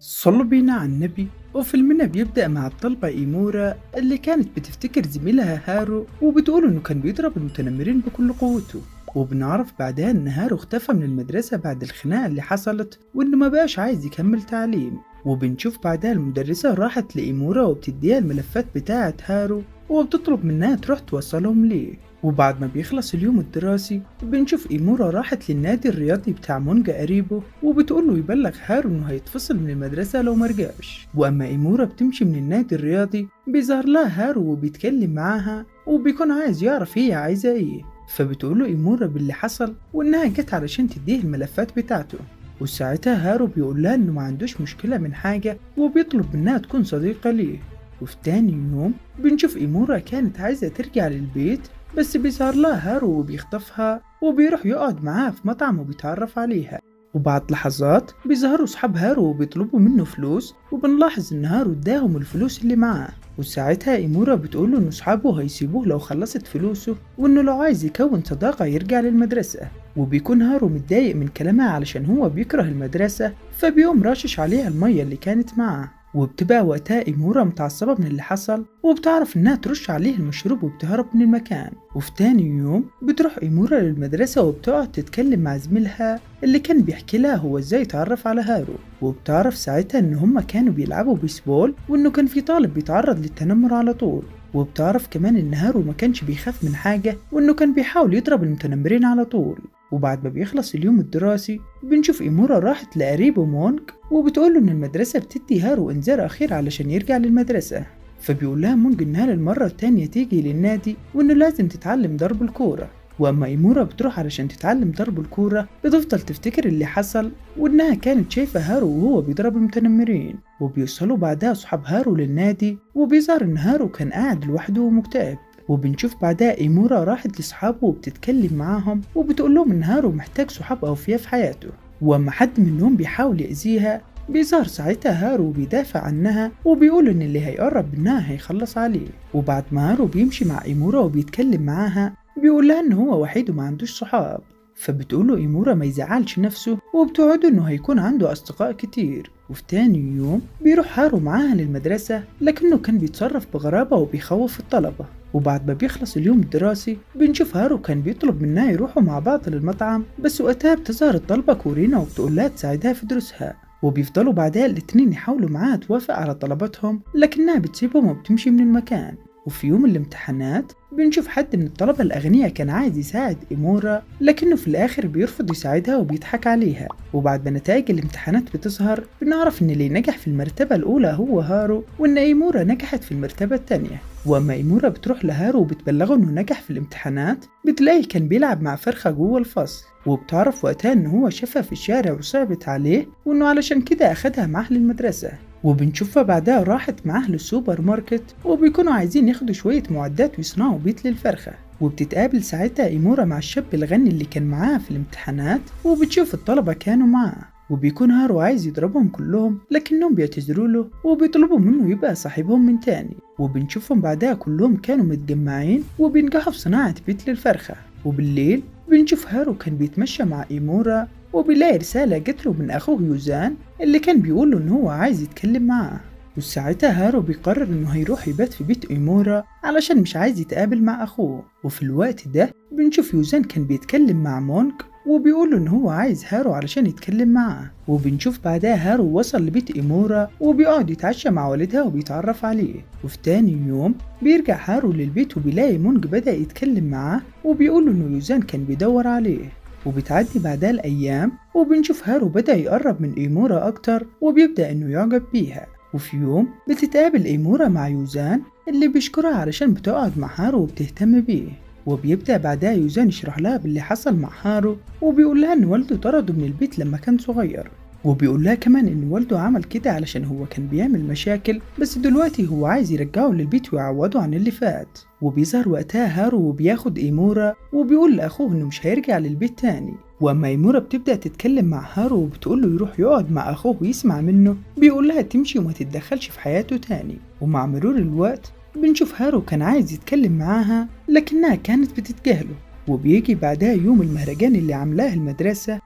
صلوا بينا على النبي وفيلمنا بيبدأ مع الطلبة إيمورا اللي كانت بتفتكر زميلها هارو وبتقول إنه كان بيضرب المتنمرين بكل قوته وبنعرف بعدها إن هارو اختفى من المدرسة بعد الخناقة اللي حصلت وإنه ما بقاش عايز يكمل تعليم وبنشوف بعدها المدرسة راحت لإيمورا وبتديها الملفات بتاعة هارو وبتطلب منها تروح توصلهم ليه وبعد ما بيخلص اليوم الدراسي بنشوف إيمورا راحت للنادي الرياضي بتاع مونجا قريبه وبتقول له يبلغ هارو إنه هيتفصل من المدرسة لو مرجعش وأما إيمورا بتمشي من النادي الرياضي بيظهر لها هارو وبيتكلم معاها وبيكون عايز يعرف هي عايزة إيه فبتقول له إيمورا باللي حصل وإنها جت علشان تديه الملفات بتاعته وساعتها هارو بيقول لها إنه ما عندوش مشكلة من حاجة وبيطلب منها تكون صديقة ليه وفي تاني يوم بنشوف إيمورا كانت عايزة ترجع للبيت بس بيظهر لها هارو وبيخطفها وبيروح يقعد معاها في مطعم وبيتعرف عليها وبعد لحظات بيظهروا صحاب هارو وبيطلبوا منه فلوس وبنلاحظ ان هارو اداهم الفلوس اللي معاه وساعتها ايمورا بتقوله ان صحابه هيسيبوه لو خلصت فلوسه وانه لو عايز يكون صداقة يرجع للمدرسة وبيكون هارو متضايق من كلامها علشان هو بيكره المدرسة فبيقوم راشش عليها المية اللي كانت معاه وبتبقى وقتها إيمورا متعصبة من اللي حصل وبتعرف إنها ترش عليه المشروب وبتهرب من المكان وفي تاني يوم بتروح إيمورا للمدرسة وبتقعد تتكلم مع زميلها اللي كان بيحكي لها هو إزاي اتعرف على هارو وبتعرف ساعتها إن هما كانوا بيلعبوا بيسبول وإنه كان في طالب بيتعرض للتنمر على طول وبتعرف كمان إن هارو ما كانش بيخاف من حاجة وإنه كان بيحاول يضرب المتنمرين على طول وبعد ما بيخلص اليوم الدراسي بنشوف إيمورا راحت لقريبه مونك وبتقوله إن المدرسة بتدي هارو إنذار أخير علشان يرجع للمدرسة فبيقول لها مونج إنها للمرة التانية تيجي للنادي وإنه لازم تتعلم ضرب الكورة وأما إيمورا بتروح علشان تتعلم ضرب الكورة بتفضل تفتكر اللي حصل وإنها كانت شايفة هارو وهو بيضرب المتنمرين وبيوصلوا بعدها صحاب هارو للنادي وبيظهر إن هارو كان قاعد لوحده ومكتئب وبنشوف بعدها إيمورا راحت لصحابه وبتتكلم معاهم وبتقول لهم إن هارو محتاج صحاب أوفياء في حياته وأما حد منهم بيحاول يأذيها بيظهر ساعتها هارو بيدافع عنها وبيقول إن اللي هيقرب منها هيخلص عليه وبعد ما هارو بيمشي مع إيمورا وبيتكلم معاها بيقول لها إن هو وحيد وما عندوش صحاب فبتقوله إيمورا ما يزعلش نفسه وبتوعده إنه هيكون عنده أصدقاء كتير وفي تاني يوم بيروح هارو معاها للمدرسة لكنه كان بيتصرف بغرابة وبيخوف الطلبة وبعد ما بيخلص اليوم الدراسي بنشوف هارو كان بيطلب منها يروحوا مع بعض للمطعم بس وقتها بتظهر الطلبة كورينا وبتقول لها تساعدها في دروسها وبيفضلوا بعدها الاتنين يحاولوا معاها توافق على طلباتهم لكنها بتسيبهم وبتمشي من المكان وفي يوم الامتحانات بنشوف حد من الطلبة الأغنياء كان عايز يساعد إيمورا لكنه في الآخر بيرفض يساعدها وبيضحك عليها وبعد ما نتائج الامتحانات بتظهر بنعرف إن اللي نجح في المرتبة الأولى هو هارو وإن إيمورا نجحت في المرتبة التانية وأما إيمورا بتروح لهارو وبتبلغه إنه نجح في الامتحانات بتلاقيه كان بيلعب مع فرخة جوه الفصل وبتعرف وقتها إن هو شافها في الشارع وصعبت عليه وإنه علشان كده أخدها معاه للمدرسة وبنشوفها بعدها راحت معاه للسوبر ماركت وبيكونوا عايزين ياخدوا شوية معدات ويصنعوا بيت للفرخة وبتتقابل ساعتها إيمورا مع الشاب الغني اللي كان معاها في الامتحانات وبتشوف الطلبة كانوا معاه وبيكون هارو عايز يضربهم كلهم لكنهم بيعتذروا له وبيطلبوا منه يبقى صاحبهم من تاني وبنشوفهم بعدها كلهم كانوا متجمعين وبينجحوا في صناعة بيت للفرخة وبالليل بنشوف هارو كان بيتمشى مع إيمورا وبيلاقي رسالة جاتله من أخوه يوزان اللي كان بيقوله إن هو عايز يتكلم معاه وساعتها هارو بيقرر إنه هيروح يبات في بيت إيمورا علشان مش عايز يتقابل مع أخوه وفي الوقت ده بنشوف يوزان كان بيتكلم مع مونك وبيقوله إن هو عايز هارو علشان يتكلم معاه وبنشوف بعدها هارو وصل لبيت إيمورا وبيقعد يتعشى مع والدها وبيتعرف عليه وفي تاني يوم بيرجع هارو للبيت وبيلاقي مونج بدأ يتكلم معاه وبيقوله إنه يوزان كان بيدور عليه وبتعدي بعدها الأيام وبنشوف هارو بدأ يقرب من إيمورا أكتر وبيبدأ إنه يعجب بيها وفي يوم بتتقابل إيمورا مع يوزان اللي بيشكرها علشان بتقعد مع هارو وبتهتم بيه وبيبدأ بعدها يوزان يشرح لها باللي حصل مع هارو وبيقول لها إن والده طرده من البيت لما كان صغير وبيقول لها كمان إن والده عمل كده علشان هو كان بيعمل مشاكل بس دلوقتي هو عايز يرجعه للبيت ويعوضه عن اللي فات وبيظهر وقتها هارو وبياخد إيمورا وبيقول لأخوه إنه مش هيرجع للبيت تاني وأما إيمورا بتبدأ تتكلم مع هارو وبتقول له يروح يقعد مع أخوه ويسمع منه بيقول لها تمشي وما تتدخلش في حياته تاني ومع مرور الوقت بنشوف هارو كان عايز يتكلم معاها لكنها كانت بتتجاهله وبيجي بعدها يوم المهرجان اللي عاملاه المدرسة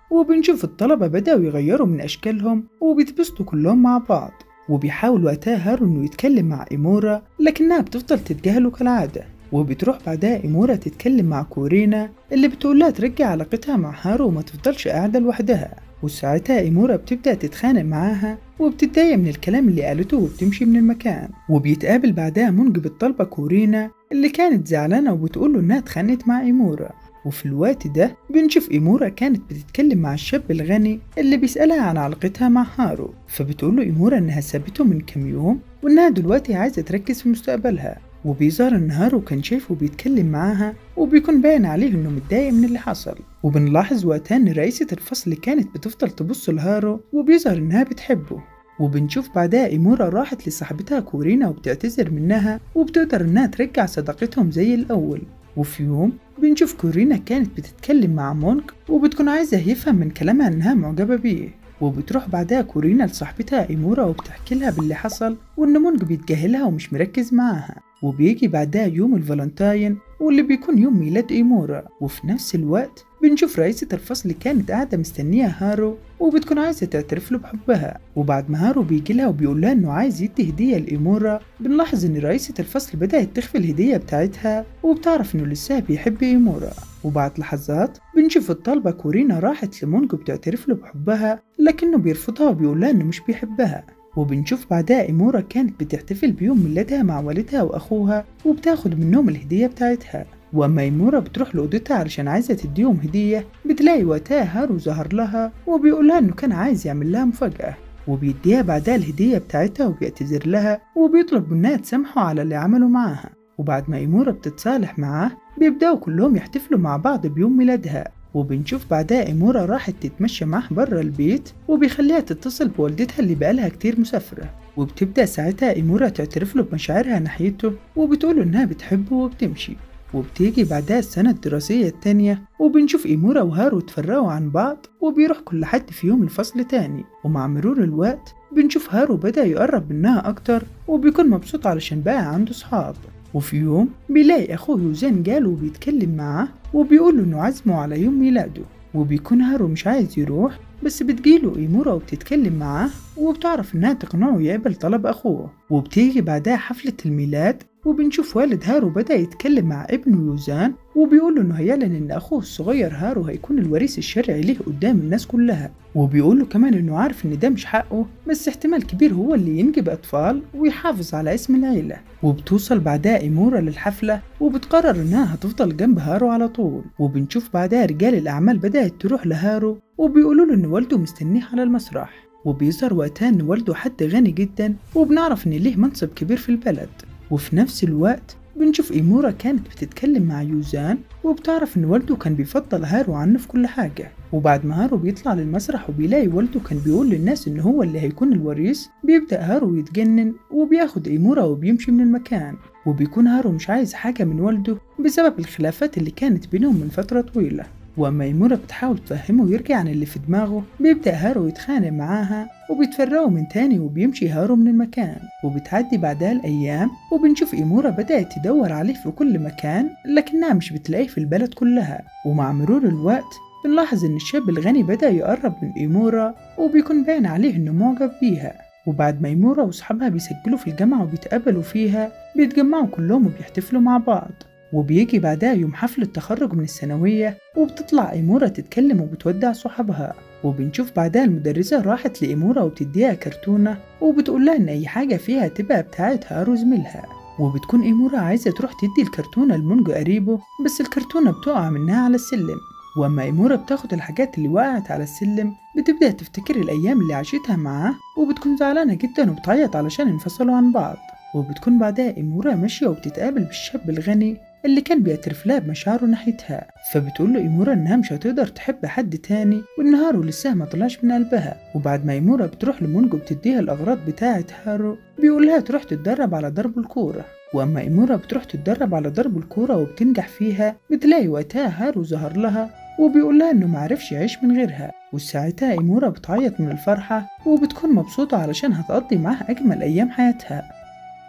وبنشوف الطلبة بدأوا يغيروا من أشكالهم وبيتبسطوا كلهم مع بعض وبيحاول وقتها هارو إنه يتكلم مع إيمورا لكنها بتفضل تتجاهله كالعادة وبتروح بعدها إيمورا تتكلم مع كورينا اللي بتقولها ترجع علاقتها مع هارو وما تفضلش قاعدة لوحدها وساعتها إيمورا بتبدأ تتخانق معاها وبتتضايق من الكلام اللي قالته وبتمشي من المكان وبيتقابل بعدها منجب الطلبة كورينا اللي كانت زعلانة وبتقوله إنها اتخانقت مع إيمورا وفي الوقت ده بنشوف إيمورا كانت بتتكلم مع الشاب الغني اللي بيسألها عن علاقتها مع هارو فبتقوله إيمورا إنها سابته من كام يوم وإنها دلوقتي عايزة تركز في مستقبلها وبيظهر إن هارو كان شايفه بيتكلم معاها وبيكون باين عليه إنه متضايق من اللي حصل وبنلاحظ وقتها إن رئيسة الفصل كانت بتفضل تبص لهارو وبيظهر إنها بتحبه وبنشوف بعدها إيمورا راحت لصاحبتها كورينا وبتعتذر منها وبتقدر إنها ترجع صداقتهم زي الأول وفي يوم بنشوف كورينا كانت بتتكلم مع مونك وبتكون عايزة يفهم من كلامها إنها معجبة بيه وبتروح بعدها كورينا لصاحبتها إيمورا وبتحكي لها باللي حصل وإن مونج بيتجاهلها ومش مركز معاها وبيجي بعدها يوم الفالنتاين واللي بيكون يوم ميلاد إيمورا وفي نفس الوقت بنشوف رئيسة الفصل كانت قاعدة مستنية هارو وبتكون عايزة تعترف له بحبها وبعد ما هارو بيجي لها وبيقول لها إنه عايز يدي هدية لإيمورا بنلاحظ إن رئيسة الفصل بدأت تخفي الهدية بتاعتها وبتعرف إنه لسه بيحب إيمورا وبعد لحظات بنشوف الطالبة كورينا راحت لمونج بتعترف له بحبها لكنه بيرفضها وبيقول لها إنه مش بيحبها وبنشوف بعدها إيمورا كانت بتحتفل بيوم ميلادها مع والدها وأخوها وبتاخد منهم الهدية بتاعتها وأما إيمورا بتروح لأوضتها علشان عايزة تديهم هدية بتلاقي وقتها هارو ظهر لها وبيقولها إنه كان عايز يعمل لها مفاجأة وبيديها بعدها الهدية بتاعتها وبيعتذر لها وبيطلب منها تسامحه على اللي عمله معاها وبعد ما إيمورا بتتصالح معاه بيبدأوا كلهم يحتفلوا مع بعض بيوم ميلادها وبنشوف بعدها إيمورا راحت تتمشى معاه برا البيت وبيخليها تتصل بوالدتها اللي بقالها كتير مسافرة وبتبدأ ساعتها إيمورا تعترف له بمشاعرها ناحيته وبتقوله إنها بتحبه وبتمشي وبتيجي بعدها السنة الدراسية التانية وبنشوف إيمورا وهارو اتفرقوا عن بعض وبيروح كل حد فيهم الفصل تاني ومع مرور الوقت بنشوف هارو بدأ يقرب منها أكتر وبيكون مبسوط علشان بقى عنده صحاب وفي يوم بيلاقي أخوه يوزان جاله وبيتكلم معاه وبيقوله إنه عزمه على يوم ميلاده وبيكون هارو مش عايز يروح بس بتجيله إيمورا وبتتكلم معاه وبتعرف إنها تقنعه يقبل طلب أخوه وبتيجي بعدها حفلة الميلاد وبنشوف والد هارو بدأ يتكلم مع ابنه يوزان وبيقول انه هيعلن ان اخوه الصغير هارو هيكون الوريث الشرعي ليه قدام الناس كلها وبيقول له كمان انه عارف ان ده مش حقه بس احتمال كبير هو اللي ينجب اطفال ويحافظ على اسم العيلة وبتوصل بعدها ايمورا للحفلة وبتقرر انها هتفضل جنب هارو على طول وبنشوف بعدها رجال الاعمال بدأت تروح لهارو وبيقولوا له ان والده مستنيه على المسرح وبيظهر وقتها ان والده حد غني جدا وبنعرف ان ليه منصب كبير في البلد وفي نفس الوقت بنشوف إيمورا كانت بتتكلم مع يوزان وبتعرف إن والده كان بيفضل هارو عنه في كل حاجة وبعد ما هارو بيطلع للمسرح وبيلاقي والده كان بيقول للناس إن هو اللي هيكون الوريث بيبدأ هارو يتجنن وبياخد إيمورا وبيمشي من المكان وبيكون هارو مش عايز حاجة من والده بسبب الخلافات اللي كانت بينهم من فترة طويلة وأما إيمورا بتحاول تفهمه يرجع عن اللي في دماغه بيبدأ هارو يتخانق معاها وبيتفرقوا من تاني وبيمشي هارو من المكان وبتعدي بعدها الأيام وبنشوف إيمورا بدأت تدور عليه في كل مكان لكنها مش بتلاقيه في البلد كلها ومع مرور الوقت بنلاحظ إن الشاب الغني بدأ يقرب من إيمورا وبيكون باين عليه إنه معجب بيها وبعد ما إيمورا وصحابها بيسجلوا في الجامعة وبيتقابلوا فيها بيتجمعوا كلهم وبيحتفلوا مع بعض وبيجي بعدها يوم حفل التخرج من الثانوية وبتطلع إيمورا تتكلم وبتودع صحابها وبنشوف بعدها المدرسة راحت لإيمورا وبتديها كرتونة وبتقول لها إن أي حاجة فيها تبقى بتاعت هارو زميلها وبتكون إيمورا عايزة تروح تدي الكرتونة لمونجو قريبه بس الكرتونة بتقع منها على السلم وأما إيمورا بتاخد الحاجات اللي وقعت على السلم بتبدأ تفتكر الأيام اللي عاشتها معاه وبتكون زعلانة جدا وبتعيط علشان انفصلوا عن بعض وبتكون بعدها إيمورا ماشية وبتتقابل بالشاب الغني اللي كان بيعترف لها بمشاعره ناحيتها فبتقول له إيمورا إنها مش هتقدر تحب حد تاني وإن هارو لسه ما طلعش من قلبها وبعد ما إيمورا بتروح لمونجو بتديها الأغراض بتاعة هارو بيقول لها تروح تتدرب على ضرب الكورة وأما إيمورا بتروح تتدرب على ضرب الكورة وبتنجح فيها بتلاقي وقتها هارو ظهر لها وبيقول لها إنه معرفش يعيش من غيرها وساعتها إيمورا بتعيط من الفرحة وبتكون مبسوطة علشان هتقضي معاها أجمل أيام حياتها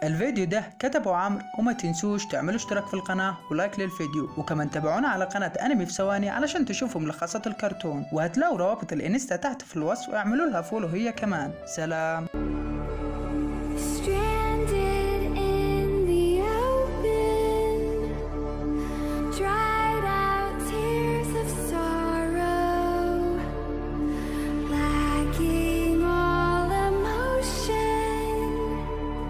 الفيديو ده كتبه عمرو وما تنسوش تعملوا اشتراك في القناة ولايك للفيديو وكمان تابعونا على قناة انمي في ثواني علشان تشوفوا ملخصات الكرتون وهتلاقوا روابط الانستا تحت في الوصف واعملوا لها فولو هي كمان سلام